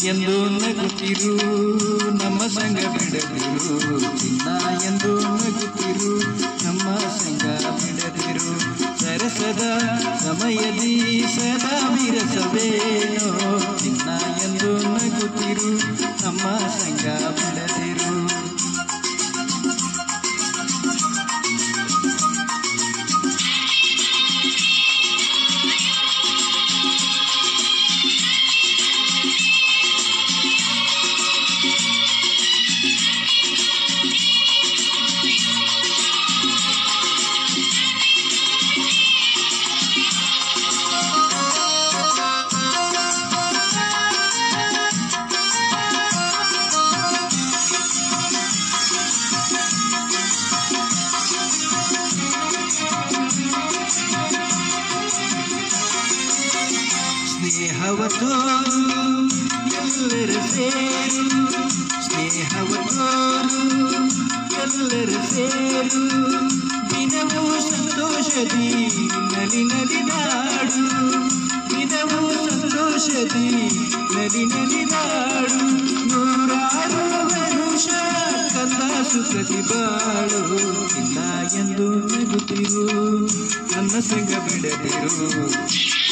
ಎಂದು ನಗುತ್ತಿರು ನಮ್ಮ ಸಂಗ ಬಿಡದಿರು ಚಿನ್ನ ಎಂದು ನಗುತ್ತಿರು ನಮ್ಮ ಸಂಗ ಬಿಡದಿರು ಸರಸದ ಸಮಯದಿ ಸದಾ ವಿರಸವೇನೋ ಚಿನ್ನ ಎಂದು ನಗುತ್ತಿರು ನಮ್ಮ ಸಂಗ ಬಿಡದಿರು ಸ್ನೇಹವ ತೋರು ಎಲ್ಲರ ಸೇರು ಸ್ನೇಹವ ತೋರು ಎಲ್ಲರ ಸೇರು ದಿನವೂ ಸಂತೋಷದಿ ನಲಿ ನಲಿದಾಡು ದಿನವೂ ಸಂತೋಷದಿ ನಲಿ ನಲಿದಾಡು ನೂರಾರು ವರುಷ ಕಂದ ಸುಖದಿ ಬಾಳು ಇಲ್ಲ ಎಂದು ನಗುತ್ತಿರು ನನ್ನ ಸಂಗ ಬಿಡದಿರು